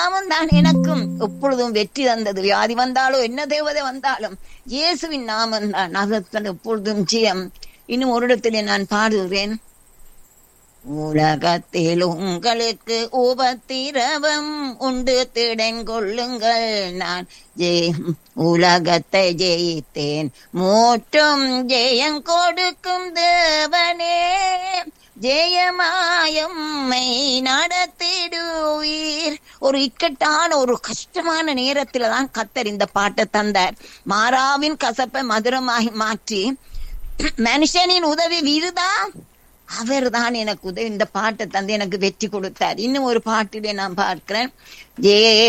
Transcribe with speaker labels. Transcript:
Speaker 1: நாமம் தான் எனக்கும் எப்பொழுதும் வெற்றி தந்தது வியாதி வந்தாலும் என்ன தேவதை வந்தாலும் இயேசுவின் நாமம் தான் அதற்கு எப்பொழுதும் ஜெயம் இன்னும் ஒரு இடத்திலே நான் பாடுகிறேன் உலகத்தில் உங்களுக்கு உபத்திரவம் உண்டு திடங்கொள்ளுங்கள் நான் ஜெயம் உலகத்தை ஜெயித்தேன் மூற்றும் ஜெயம் கொடுக்கும் தேவனே ஜெயமாயம்மை நடத்திடுவீர் ஒரு இக்கட்டான ஒரு கஷ்டமான நேரத்துல தான் கத்தர் இந்த பாட்டை தந்தார் மாறாவின் கசப்பை மதுரமாகி மாற்றி மனுஷனின் உதவி விருதா அவர் தான் எனக்கு உதவி இந்த பாட்டை தந்து எனக்கு வெற்றி கொடுத்தார் இன்னும் ஒரு பாட்டிலே நான் பார்க்கிறேன் ஜே